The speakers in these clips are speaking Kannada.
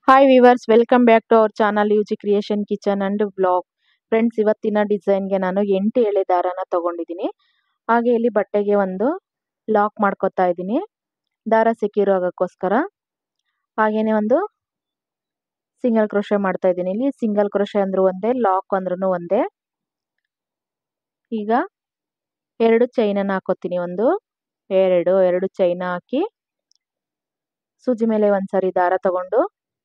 hi viewers welcome back to our channel U G creation kitchen and blog friends ಇವತ್ತಿನ ಡಿಸೈನ್ಗೆ ನಾನು ಎಂಟು ಎಳೆ ದಾರಾನ ತಗೊಂಡಿದ್ದೀನಿ ಹಾಗೆ ಇಲ್ಲಿ ಬಟ್ಟೆಗೆ ಒಂದು ಲಾಕ್ ಮಾಡ್ಕೊತಾ ಇದ್ದೀನಿ ದಾರ ಸೆಕ್ಯೂರ್ ಆಗೋಕ್ಕೋಸ್ಕರ ಹಾಗೇನೆ ಒಂದು ಸಿಂಗಲ್ ಕ್ರೋಶೆ ಮಾಡ್ತಾ ಇದ್ದೀನಿ ಇಲ್ಲಿ ಸಿಂಗಲ್ ಕ್ರೋಶೆ ಅಂದ್ರೂ ಒಂದೇ ಲಾಕ್ ಅಂದ್ರೂ ಒಂದೇ ಈಗ ಎರಡು ಚೈನನ್ನು ಹಾಕೋತೀನಿ ಒಂದು ಎರಡು ಎರಡು ಚೈನ ಹಾಕಿ ಸೂಜಿ ಮೇಲೆ ಒಂದ್ಸರಿ ದಾರ ತಗೊಂಡು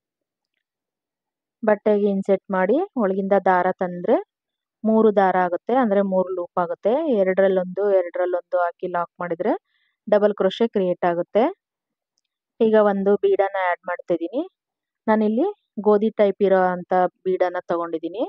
ಬಟ್ಟೆಗೆ ಇನ್ಸೆಟ್ ಮಾಡಿ ಒಳಗಿಂದ ದಾರ ತಂದರೆ ಮೂರು ದಾರ ಆಗುತ್ತೆ ಅಂದರೆ ಮೂರು ಲೂಪ್ ಆಗುತ್ತೆ ಎರಡರಲ್ಲೊಂದು ಎರಡರಲ್ಲೊಂದು ಹಾಕಿ ಲಾಕ್ ಮಾಡಿದರೆ ಡಬಲ್ ಕ್ರೋಶೆ ಕ್ರಿಯೇಟ್ ಆಗುತ್ತೆ ಈಗ ಒಂದು ಬೀಡನ ಆ್ಯಡ್ ಮಾಡ್ತಿದ್ದೀನಿ ನಾನಿಲ್ಲಿ ಗೋಧಿ ಟೈಪ್ ಇರೋ ಅಂಥ ಬೀಡನ ತಗೊಂಡಿದ್ದೀನಿ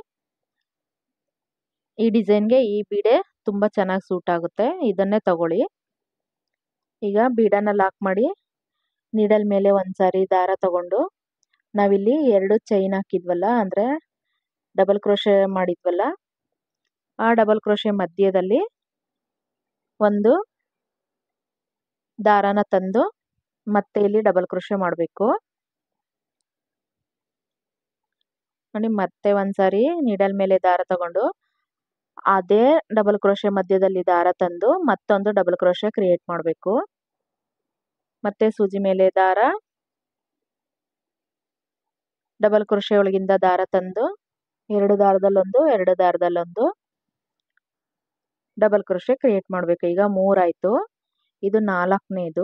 ಈ ಡಿಸೈನ್ಗೆ ಈ ಬೀಡೆ ತುಂಬ ಚೆನ್ನಾಗಿ ಸೂಟ್ ಆಗುತ್ತೆ ಇದನ್ನೇ ತಗೊಳ್ಳಿ ಈಗ ಬೀಡನ ಲಾಕ್ ಮಾಡಿ ನೀಡಲ್ ಮೇಲೆ ಒಂದ್ಸಾರಿ ದಾರ ತಗೊಂಡು ನಾವಿಲ್ಲಿ ಎರಡು ಚೈನ್ ಹಾಕಿದ್ವಲ್ಲ ಅಂದರೆ ಡಬಲ್ ಕ್ರೋಶೆ ಮಾಡಿದ್ವಲ್ಲ ಆ ಡಬಲ್ ಕ್ರೋಶೆ ಮಧ್ಯದಲ್ಲಿ ಒಂದು ದಾರಾನ ತಂದು ಮತ್ತೆ ಇಲ್ಲಿ ಡಬಲ್ ಕ್ರೋಶೆ ಮಾಡಬೇಕು ನೋಡಿ ಮತ್ತೆ ಒಂದ್ಸಾರಿ ನೀಡಲ್ ಮೇಲೆ ದಾರ ತಗೊಂಡು ಅದೇ ಡಬಲ್ ಕ್ರೋಶೆ ಮಧ್ಯದಲ್ಲಿ ದಾರ ತಂದು ಮತ್ತೊಂದು ಡಬಲ್ ಕ್ರೋಶೆ ಕ್ರಿಯೇಟ್ ಮಾಡಬೇಕು ಮತ್ತೆ ಸೂಜಿ ಮೇಲೆ ದಾರ ಡಬಲ್ ಕ್ರೋಶೆ ಒಳಗಿಂದ ದಾರ ತಂದು ಎರಡು ದಾರದಲ್ಲೊಂದು ಎರಡು ದಾರದಲ್ಲೊಂದು ಡಬಲ್ ಕ್ರೋಶೆ ಕ್ರಿಯೇಟ್ ಮಾಡಬೇಕು ಈಗ ಮೂರಾಯಿತು ಇದು ನಾಲ್ಕನೇದು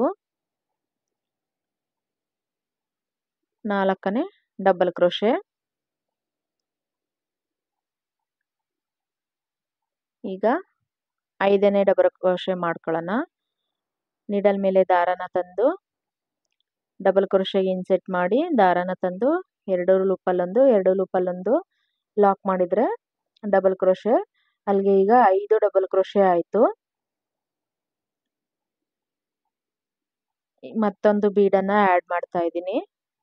ನಾಲ್ಕನೇ ಡಬಲ್ ಕ್ರೋಶೆ ಈಗ ಐದನೇ ಡಬಲ್ ಕ್ರೋಶೆ ಮಾಡ್ಕೊಳ್ಳೋಣ ನಿಡಲ್ ಮೇಲೆ ದಾರನ ತಂದು ಡಬಲ್ ಕ್ರೋಶೆಗೆ ಇನ್ಸೆಟ್ ಮಾಡಿ ದಾರನ ತಂದು ಎರಡು ಲೂಪಲ್ಲೊಂದು ಎರಡು ಲೂಪಲ್ಲೊಂದು ಲಾಕ್ ಮಾಡಿದರೆ ಡಬಲ್ ಕ್ರೋಶೆ ಅಲ್ಲಿಗೆ ಈಗ ಐದು ಡಬಲ್ ಕ್ರೋಶೆ ಆಯಿತು ಮತ್ತೊಂದು ಬೀಡನ್ನು ಆ್ಯಡ್ ಮಾಡ್ತಾ ಇದ್ದೀನಿ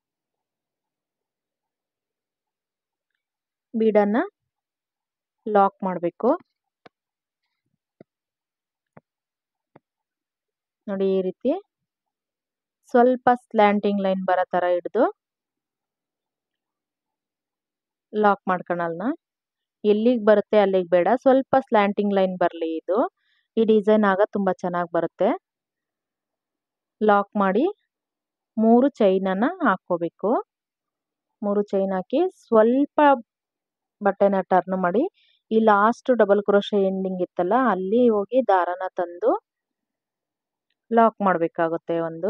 ಬೀಡನ್ನು ಲಾಕ್ ಮಾಡಬೇಕು ನೋಡಿ ಈ ರೀತಿ ಸ್ವಲ್ಪ ಸ್ಲ್ಯಾಂಟಿಂಗ್ ಲೈನ್ ಬರೋ ಥರ ಹಿಡಿದು ಲಾಕ್ ಮಾಡ್ಕೊಳಲ್ನ ಎಲ್ಲಿಗೆ ಬರುತ್ತೆ ಅಲ್ಲಿಗೆ ಬೇಡ ಸ್ವಲ್ಪ ಸ್ಲ್ಯಾಂಟಿಂಗ್ ಲೈನ್ ಬರಲಿ ಇದು ಈ ಡಿಸೈನ್ ಆಗ ತುಂಬ ಚೆನ್ನಾಗಿ ಬರುತ್ತೆ ಲಾಕ್ ಮಾಡಿ ಮೂರು ಚೈನನ್ನು ಹಾಕ್ಕೋಬೇಕು ಮೂರು ಚೈನ್ ಹಾಕಿ ಸ್ವಲ್ಪ ಬಟ್ಟೆನ ಟರ್ನ್ ಮಾಡಿ ಈ ಲಾಸ್ಟ್ ಡಬಲ್ ಕ್ರೋಶೆ ಎಂಡಿಂಗ್ ಇತ್ತಲ್ಲ ಅಲ್ಲಿ ಹೋಗಿ ದಾರನ ತಂದು ಲಾಕ್ ಮಾಡಬೇಕಾಗುತ್ತೆ ಒಂದು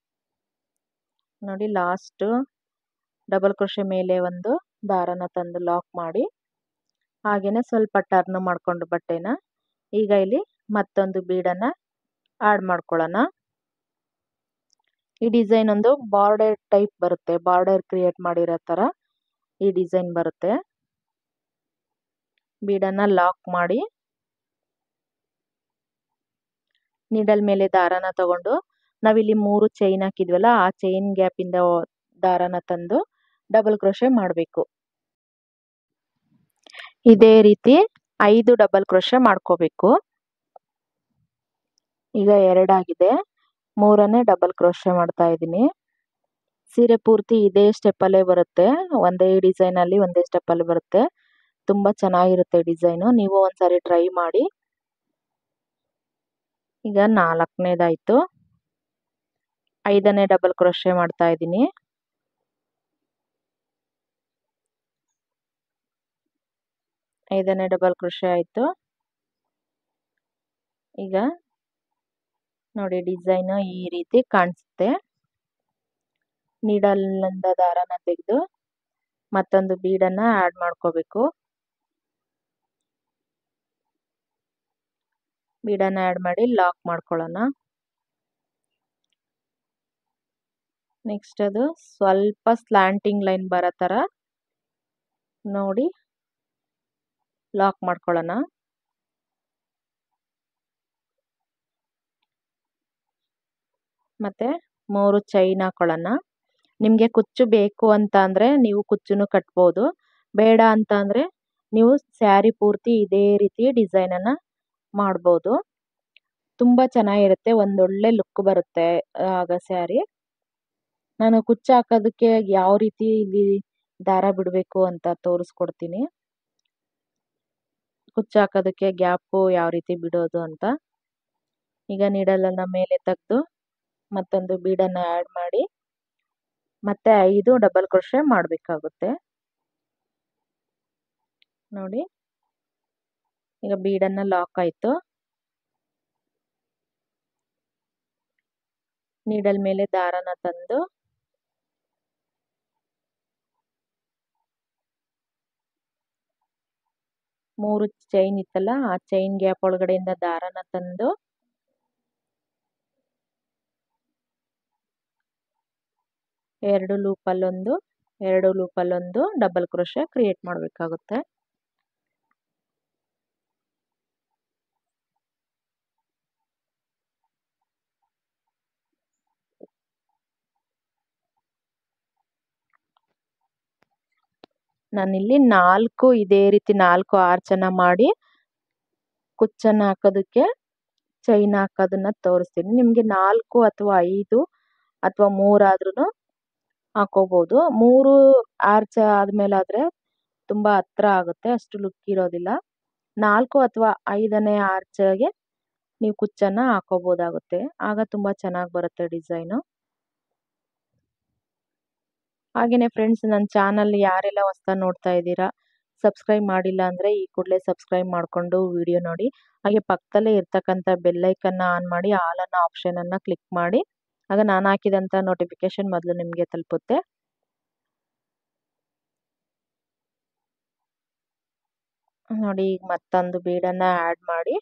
ನೋಡಿ ಲಾಸ್ಟ್ ಡಬಲ್ ಕ್ರೋಶೆ ಮೇಲೆ ಒಂದು ದಾರನ ತಂದು ಲಾಕ್ ಮಾಡಿ ಹಾಗೆಯೇ ಸ್ವಲ್ಪ ಟರ್ನ್ ಮಾಡಿಕೊಂಡು ಬಟ್ಟೆನ ಈಗ ಇಲ್ಲಿ ಮತ್ತೊಂದು ಬೀಡನ್ನು ಆ್ಯಡ್ ಮಾಡ್ಕೊಳ್ಳೋಣ ಈ ಡಿಸೈನ್ ಒಂದು ಬಾರ್ಡರ್ ಟೈಪ್ ಬರುತ್ತೆ ಬಾರ್ಡರ್ ಕ್ರಿಯೇಟ್ ಮಾಡಿರೋ ಥರ ಈ ಡಿಸೈನ್ ಬರುತ್ತೆ ಬೀಡನ್ನು ಲಾಕ್ ಮಾಡಿ ನೀಡಲ್ ಮೇಲೆ ದಾರನ ತಗೊಂಡು ನಾವಿಲ್ಲಿ ಮೂರು ಚೈನ್ ಹಾಕಿದ್ವಲ್ಲ ಆ ಚೈನ್ ಗ್ಯಾಪಿಂದ ದಾರನ ತಂದು ಡಬಲ್ ಕ್ರೋಶೆ ಮಾಡಬೇಕು ಇದೇ ರೀತಿ ಐದು ಡಬಲ್ ಕ್ರೋಶೆ ಮಾಡ್ಕೋಬೇಕು ಈಗ ಎರಡಾಗಿದೆ ಮೂರನೇ ಡಬಲ್ ಕ್ರೋಶೆ ಮಾಡ್ತಾ ಇದ್ದೀನಿ ಸೀರೆ ಪೂರ್ತಿ ಇದೇ ಸ್ಟೆಪ್ಪಲ್ಲೇ ಬರುತ್ತೆ ಒಂದೇ ಡಿಸೈನಲ್ಲಿ ಒಂದೇ ಸ್ಟೆಪ್ಪಲ್ಲಿ ಬರುತ್ತೆ ತುಂಬ ಚೆನ್ನಾಗಿರುತ್ತೆ ಡಿಸೈನು ನೀವು ಒಂದ್ಸರಿ ಟ್ರೈ ಮಾಡಿ ಈಗ ನಾಲ್ಕನೇದಾಯಿತು ಐದನೇ ಡಬಲ್ ಕ್ರೋಶೆ ಮಾಡ್ತಾ ಇದ್ದೀನಿ ಐದನೇ ಡಬಲ್ ಕ್ರೋಶೆ ಆಯಿತು ಈಗ ನೋಡಿ ಡಿಸೈನು ಈ ರೀತಿ ಕಾಣಿಸುತ್ತೆ ನೀಡಲಿಂದ ದಾರನ ತೆಗೆದು ಮತ್ತೊಂದು ಬೀಡನ್ನು ಆ್ಯಡ್ ಮಾಡ್ಕೋಬೇಕು ಬೀಡನ್ನು ಆ್ಯಡ್ ಮಾಡಿ ಲಾಕ್ ಮಾಡ್ಕೊಳ್ಳೋಣ ನೆಕ್ಸ್ಟ್ ಅದು ಸ್ವಲ್ಪ ಸ್ಲ್ಯಾಂಟಿಂಗ್ ಲೈನ್ ಬರೋ ಥರ ನೋಡಿ ಲಾಕ್ ಮಾಡ್ಕೊಳ್ಳೋಣ ಮತ್ತು ಮೂರು ಚೈನ್ ಹಾಕೊಳ್ಳೋಣ ನಿಮಗೆ ಕುಚ್ಚು ಬೇಕು ಅಂತ ಅಂದರೆ ನೀವು ಕುಚ್ಚನ್ನು ಕಟ್ಬೋದು ಬೇಡ ಅಂತ ಅಂದರೆ ನೀವು ಸ್ಯಾರಿ ಪೂರ್ತಿ ಇದೇ ರೀತಿ ಡಿಸೈನನ್ನು ಮಾಡ್ಬೋದು ತುಂಬ ಚೆನ್ನಾಗಿರುತ್ತೆ ಒಂದೊಳ್ಳೆ ಲುಕ್ ಬರುತ್ತೆ ಆಗ ಸ್ಯಾರಿ ನಾನು ಕುಚ್ಚು ಹಾಕೋದಕ್ಕೆ ಯಾವ ರೀತಿ ಇಲ್ಲಿ ದಾರ ಬಿಡಬೇಕು ಅಂತ ತೋರಿಸ್ಕೊಡ್ತೀನಿ ಕುಚ್ಚು ಹಾಕೋದಕ್ಕೆ ಗ್ಯಾಪು ಯಾವ ರೀತಿ ಬಿಡೋದು ಅಂತ ಈಗ ನೀಡಲನ್ನು ಮೇಲೆ ತೆಗೆದು ಮತ್ತೊಂದು ಬೀಡನ್ನು ಆ್ಯಡ್ ಮಾಡಿ ಮತ್ತೆ ಐದು ಡಬಲ್ ಕ್ರೋಶೆ ಮಾಡಬೇಕಾಗುತ್ತೆ ನೋಡಿ ಈಗ ಬೀಡನ್ನು ಲಾಕ್ ಆಯಿತು ನೀಡಲ್ ಮೇಲೆ ದಾರನ ತಂದು ಮೂರು ಚೈನ್ ಇತ್ತಲ್ಲ ಆ ಚೈನ್ ಗ್ಯಾಪ್ ಒಳಗಡೆಯಿಂದ ದಾರನ ತಂದು ಎರಡು ಲೂಪಲ್ಲೊಂದು ಎರಡು ಲೂಪಲ್ಲೊಂದು ಡಬಲ್ ಕ್ರೋಶೆ ಕ್ರಿಯೇಟ್ ಮಾಡಬೇಕಾಗುತ್ತೆ ನಾನಿಲ್ಲಿ ನಾಲ್ಕು ಇದೇ ರೀತಿ ನಾಲ್ಕು ಆರ್ಚನ್ನ ಮಾಡಿ ಕುಚ್ಚನ್ನು ಹಾಕೋದಕ್ಕೆ ಚೈನ್ ಹಾಕೋದನ್ನ ತೋರಿಸ್ತೀನಿ ನಿಮಗೆ ನಾಲ್ಕು ಅಥವಾ ಐದು ಅಥವಾ ಮೂರಾದ್ರೂ ಹಾಕೋಬೋದು ಮೂರು ಆರ್ಚ್ ಆದಮೇಲೆ ಆದರೆ ತುಂಬ ಹತ್ರ ಆಗುತ್ತೆ ಅಷ್ಟು ಲುಕ್ ಇರೋದಿಲ್ಲ ನಾಲ್ಕು ಅಥವಾ ಐದನೇ ಆರ್ಚ್ಗೆ ನೀವು ಕುಚ್ಚನ್ನು ಹಾಕೋಬೋದಾಗುತ್ತೆ ಆಗ ತುಂಬ ಚೆನ್ನಾಗಿ ಬರುತ್ತೆ ಡಿಸೈನು ಹಾಗೆಯೇ ಫ್ರೆಂಡ್ಸ್ ನನ್ನ ಚಾನಲ್ ಯಾರೆಲ್ಲ ಹೊಸ್ದಾಗಿ ನೋಡ್ತಾ ಇದ್ದೀರಾ ಸಬ್ಸ್ಕ್ರೈಬ್ ಮಾಡಿಲ್ಲ ಅಂದರೆ ಈ ಕೂಡಲೇ ಸಬ್ಸ್ಕ್ರೈಬ್ ಮಾಡಿಕೊಂಡು ವಿಡಿಯೋ ನೋಡಿ ಹಾಗೆ ಪಕ್ಕದಲ್ಲೇ ಇರ್ತಕ್ಕಂಥ ಬೆಲ್ಲೈಕನ್ನ ಆನ್ ಮಾಡಿ ಆಲ್ ಅನ್ನೋ ಆಪ್ಷನನ್ನು ಕ್ಲಿಕ್ ಮಾಡಿ ಆಗ ನಾನು ಹಾಕಿದಂಥ ನೋಟಿಫಿಕೇಶನ್ ಮೊದಲು ನಿಮಗೆ ತಲುಪುತ್ತೆ ನೋಡಿ ಈಗ ಮತ್ತೊಂದು ಬೀಡನ್ನು ಆ್ಯಡ್ ಮಾಡಿ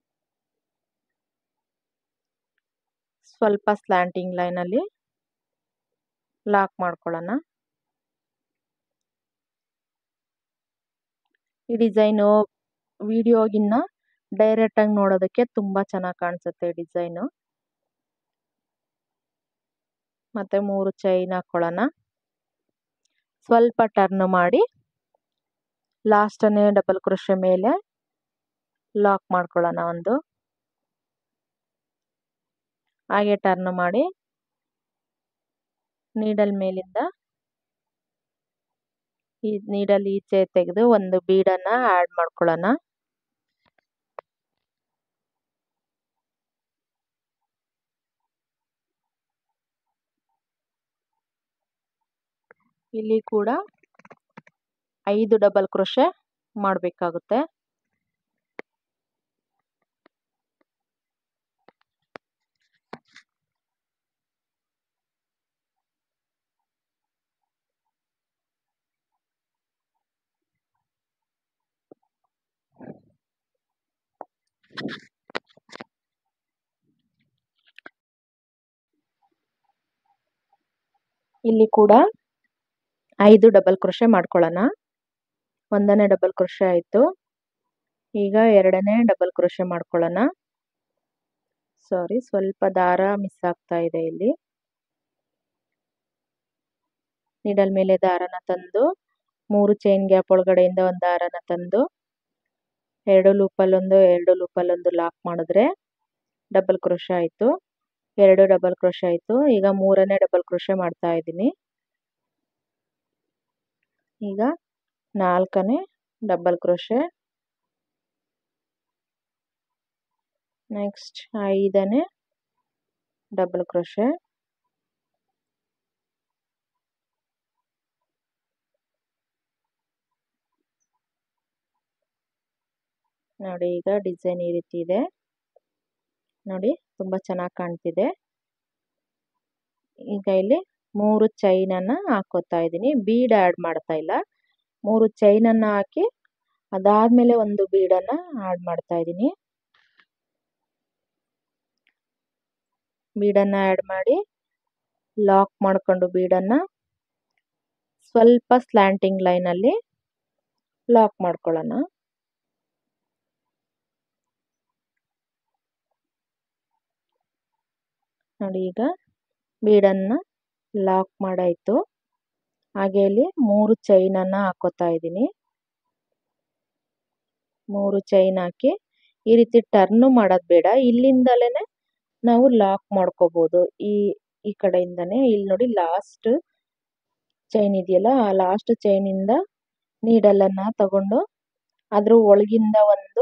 ಸ್ವಲ್ಪ ಸ್ಲ್ಯಾಂಟಿಂಗ್ ಲೈನಲ್ಲಿ ಲಾಕ್ ಮಾಡ್ಕೊಳ್ಳೋಣ ಈ ಡಿಸೈನು ವಿಡಿಯೋಗಿನ್ನ ಡೈರೆಕ್ಟಾಗಿ ನೋಡೋದಕ್ಕೆ ತುಂಬ ಚೆನ್ನಾಗಿ ಕಾಣಿಸುತ್ತೆ ಡಿಸೈನು ಮತ್ತು ಮೂರು ಚೈನ್ ಹಾಕ್ಕೊಳ್ಳೋಣ ಸ್ವಲ್ಪ ಟರ್ನ್ ಮಾಡಿ ಲಾಸ್ಟನ್ನೇ ಡಬಲ್ ಕ್ರೋಶೆ ಮೇಲೆ ಲಾಕ್ ಮಾಡ್ಕೊಳ್ಳೋಣ ಒಂದು ಹಾಗೆ ಟರ್ನ್ ಮಾಡಿ ನೀಡಲ್ ಮೇಲಿಂದ ಈ ನೀಡಲ್ ಈಚೆ ತೆಗೆದು ಒಂದು ಬೀಡನ್ನು ಆ್ಯಡ್ ಮಾಡ್ಕೊಳ್ಳೋಣ ಇಲ್ಲಿ ಕೂಡ ಐದು ಡಬಲ್ ಕ್ರೋಶೆ ಮಾಡಬೇಕಾಗುತ್ತೆ ಇಲ್ಲಿ ಕೂಡ ಐದು ಡಬಲ್ ಕ್ರೋಶೆ ಮಾಡ್ಕೊಳ್ಳೋಣ ಒಂದನೇ ಡಬಲ್ ಕ್ರೋಶೆ ಆಯಿತು ಈಗ ಎರಡನೇ ಡಬಲ್ ಕ್ರೋಶೆ ಮಾಡ್ಕೊಳ್ಳೋಣ ಸಾರಿ ಸ್ವಲ್ಪ ದಾರ ಮಿಸ್ ಆಗ್ತಾ ಇದೆ ಇಲ್ಲಿ ನಿಡಲ್ ಮೇಲೆ ದಾರನ ತಂದು ಮೂರು ಚೈನ್ ಗ್ಯಾಪ್ ಒಳಗಡೆಯಿಂದ ಒಂದು ದಾರನ ತಂದು ಎರಡು ಲೂಪಲ್ಲೊಂದು ಎರಡು ಲೂಪಲ್ಲೊಂದು ಲಾಕ್ ಮಾಡಿದ್ರೆ ಡಬಲ್ ಕ್ರೋಶೆ ಆಯಿತು ಎರಡು ಡಬಲ್ ಕ್ರೋಶೆ ಆಯಿತು ಈಗ ಮೂರನೇ ಡಬಲ್ ಕ್ರೋಶೆ ಮಾಡ್ತಾ ಇದ್ದೀನಿ ಈಗ ನಾಲ್ಕನೇ ಡಬಲ್ ಕ್ರೋಶೆ ನೆಕ್ಸ್ಟ್ ಐದನೇ ಡಬಲ್ ಕ್ರೋಶೆ ನೋಡಿ ಈಗ ಡಿಸೈನ್ ಈ ರೀತಿ ಇದೆ ನೋಡಿ ತುಂಬ ಚೆನ್ನಾಗಿ ಕಾಣ್ತಿದೆ ಈಗ ಇಲ್ಲಿ ಮೂರು ಚೈನನ್ನು ಹಾಕೋತಾ ಇದ್ದೀನಿ ಬೀಡ್ ಆ್ಯಡ್ ಮಾಡ್ತಾ ಇಲ್ಲ ಮೂರು ಚೈನನ್ನು ಹಾಕಿ ಅದಾದಮೇಲೆ ಒಂದು ಬೀಡನ್ನು ಆ್ಯಡ್ ಮಾಡ್ತಾ ಇದ್ದೀನಿ ಬೀಡನ್ನು ಆ್ಯಡ್ ಮಾಡಿ ಲಾಕ್ ಮಾಡಿಕೊಂಡು ಬೀಡನ್ನು ಸ್ವಲ್ಪ ಸ್ಲ್ಯಾಂಟಿಂಗ್ ಲೈನಲ್ಲಿ ಲಾಕ್ ಮಾಡ್ಕೊಳ್ಳೋಣ ನೋಡಿ ಈಗ ಬೀಡನ್ನು ಲಾಕ್ ಮಾಡಾಯಿತು ಹಾಗೆ ಇಲ್ಲಿ ಮೂರು ಚೈನನ್ನು ಹಾಕೋತಾ ಇದ್ದೀನಿ ಮೂರು ಚೈನ್ ಹಾಕಿ ಈ ರೀತಿ ಟರ್ನು ಮಾಡೋದು ಬೇಡ ಇಲ್ಲಿಂದಲೇ ನಾವು ಲಾಕ್ ಮಾಡ್ಕೋಬೋದು ಈ ಈ ಕಡೆಯಿಂದನೇ ಇಲ್ಲಿ ನೋಡಿ ಲಾಸ್ಟ್ ಚೈನ್ ಇದೆಯಲ್ಲ ಆ ಲಾಸ್ಟ್ ಚೈನಿಂದ ನೀಡಲನ್ನು ತಗೊಂಡು ಅದ್ರ ಒಳಗಿಂದ ಒಂದು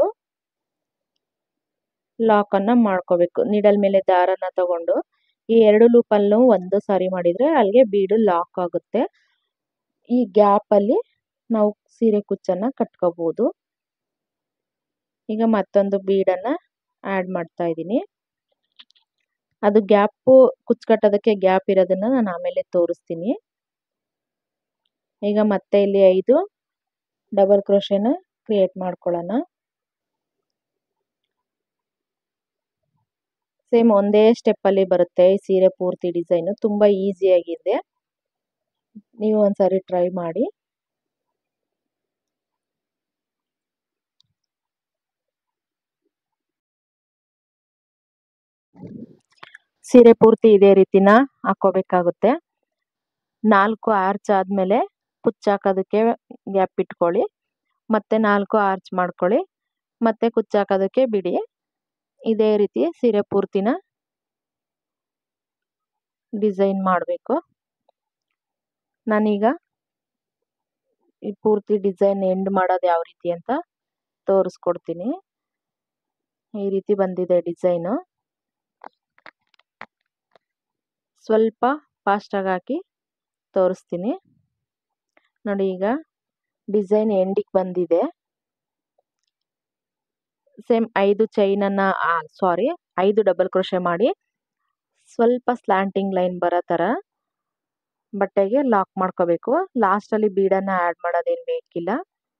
ಲಾಕನ್ನು ಮಾಡ್ಕೋಬೇಕು ನೀಡಲ್ ಮೇಲೆ ದಾರನ ತಗೊಂಡು ಈ ಎರಡು ಲೂಪಲ್ಲೂ ಒಂದು ಸಾರಿ ಮಾಡಿದರೆ ಅಲ್ಲಿಗೆ ಬೀಡು ಲಾಕ್ ಆಗುತ್ತೆ ಈ ಗ್ಯಾಪಲ್ಲಿ ನಾವು ಸೀರೆ ಕುಚ್ಚನ್ನು ಕಟ್ಕೋಬೋದು ಈಗ ಮತ್ತೊಂದು ಬೀಡನ್ನು ಆ್ಯಡ್ ಮಾಡ್ತಾ ಇದ್ದೀನಿ ಅದು ಗ್ಯಾಪು ಕುಚ್ಚು ಕಟ್ಟೋದಕ್ಕೆ ಗ್ಯಾಪ್ ಇರೋದನ್ನು ನಾನು ಆಮೇಲೆ ತೋರಿಸ್ತೀನಿ ಈಗ ಮತ್ತೆ ಇಲ್ಲಿ ಐದು ಡಬಲ್ ಕ್ರೋಶೆನ ಕ್ರಿಯೇಟ್ ಮಾಡ್ಕೊಳ್ಳೋಣ ಸೇಮ್ ಒಂದೇ ಸ್ಟೆಪ್ಪಲ್ಲಿ ಬರುತ್ತೆ ಈ ಸೀರೆ ಪೂರ್ತಿ ಡಿಸೈನು ತುಂಬ ಈಸಿಯಾಗಿದೆ ನೀವು ಒಂದ್ಸರಿ ಟ್ರೈ ಮಾಡಿ ಸೀರೆ ಪೂರ್ತಿ ಇದೇ ರೀತಿನ ಹಾಕೋಬೇಕಾಗುತ್ತೆ ನಾಲ್ಕು ಆರ್ಚ್ ಆದಮೇಲೆ ಕುಚ್ಚಾಕೋದಕ್ಕೆ ಗ್ಯಾಪ್ ಇಟ್ಕೊಳ್ಳಿ ಮತ್ತೆ ನಾಲ್ಕು ಆರ್ಚ್ ಮಾಡ್ಕೊಳ್ಳಿ ಮತ್ತೆ ಕುಚ್ಚಾಕೋದಕ್ಕೆ ಬಿಡಿ ಇದೇ ರೀತಿ ಸೀರೆ ಪೂರ್ತಿನ ಡಿಸೈನ್ ಮಾಡಬೇಕು ನಾನೀಗ ಈ ಪೂರ್ತಿ ಡಿಸೈನ್ ಎಂಡ್ ಮಾಡೋದು ಯಾವ ರೀತಿ ಅಂತ ತೋರಿಸ್ಕೊಡ್ತೀನಿ ಈ ರೀತಿ ಬಂದಿದೆ ಡಿಸೈನು ಸ್ವಲ್ಪ ಫಾಸ್ಟಾಗಿ ಹಾಕಿ ತೋರಿಸ್ತೀನಿ ನೋಡಿ ಈಗ ಡಿಸೈನ್ ಎಂಡಿಗೆ ಬಂದಿದೆ ಸೇಮ್ ಐದು ಚೈನನ್ನು ಸಾರಿ ಐದು ಡಬಲ್ ಕ್ರೋಶೆ ಮಾಡಿ ಸ್ವಲ್ಪ ಸ್ಲ್ಯಾಂಟಿಂಗ್ ಲೈನ್ ಬರೋ ಥರ ಬಟ್ಟೆಗೆ ಲಾಕ್ ಮಾಡ್ಕೋಬೇಕು ಲಾಸ್ಟಲ್ಲಿ ಬೀಡನ್ನು ಆ್ಯಡ್ ಮಾಡೋದೇನು ಬೇಕಿಲ್ಲ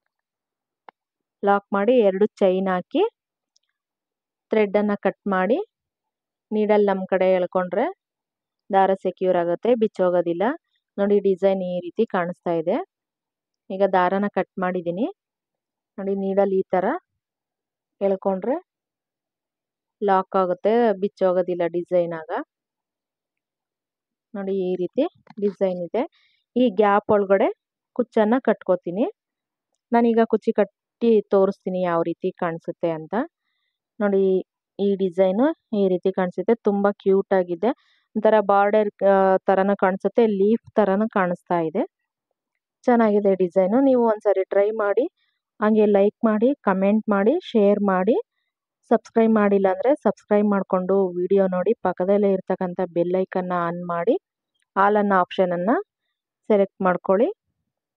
ಲಾಕ್ ಮಾಡಿ ಎರಡು ಚೈನ್ ಹಾಕಿ ಥ್ರೆಡ್ಡನ್ನು ಕಟ್ ಮಾಡಿ ನೀಡಲ್ ನಮ್ಮ ಕಡೆ ಎಳ್ಕೊಂಡ್ರೆ ದಾರ ಸೆಕ್ಯೂರ್ ಆಗುತ್ತೆ ಬಿಚ್ಚೋಗೋದಿಲ್ಲ ನೋಡಿ ಡಿಸೈನ್ ಈ ರೀತಿ ಕಾಣಿಸ್ತಾ ಇದೆ ಈಗ ದಾರನ ಕಟ್ ಮಾಡಿದ್ದೀನಿ ನೋಡಿ ನೀಡಲ್ ಈ ಥರ ಎಳ್ಕೊಂಡ್ರೆ ಲಾಕ್ ಆಗುತ್ತೆ ಬಿಚ್ಚೋಗೋದಿಲ್ಲ ಡಿಸೈನ್ ಆಗ ನೋಡಿ ಈ ರೀತಿ ಡಿಸೈನ್ ಇದೆ ಈ ಗ್ಯಾಪ್ ಒಳಗಡೆ ಕುಚ್ಚನ್ನು ಕಟ್ಕೋತೀನಿ ನಾನೀಗ ಕುಚ್ಚಿ ಕಟ್ಟಿ ತೋರಿಸ್ತೀನಿ ಯಾವ ರೀತಿ ಕಾಣಿಸುತ್ತೆ ಅಂತ ನೋಡಿ ಈ ಡಿಸೈನು ಈ ರೀತಿ ಕಾಣಿಸುತ್ತೆ ತುಂಬ ಕ್ಯೂಟಾಗಿದೆ ಒಂಥರ ಬಾರ್ಡರ್ ಥರನೂ ಕಾಣಿಸುತ್ತೆ ಲೀಫ್ ಥರನೂ ಕಾಣಿಸ್ತಾ ಇದೆ ಚೆನ್ನಾಗಿದೆ ಡಿಸೈನು ನೀವು ಒಂದ್ಸರಿ ಟ್ರೈ ಮಾಡಿ ಹಾಗೆ ಲೈಕ್ ಮಾಡಿ ಕಮೆಂಟ್ ಮಾಡಿ ಶೇರ್ ಮಾಡಿ ಸಬ್ಸ್ಕ್ರೈಬ್ ಮಾಡಿಲ್ಲ ಅಂದರೆ ಸಬ್ಸ್ಕ್ರೈಬ್ ಮಾಡಿಕೊಂಡು ವಿಡಿಯೋ ನೋಡಿ ಪಕ್ಕದಲ್ಲೇ ಇರ್ತಕ್ಕಂಥ ಬೆಲ್ಲೈಕನ್ನ ಆನ್ ಮಾಡಿ ಆಲ್ ಅನ್ನೋ ಆಪ್ಷನನ್ನು ಸೆಲೆಕ್ಟ್ ಮಾಡ್ಕೊಳ್ಳಿ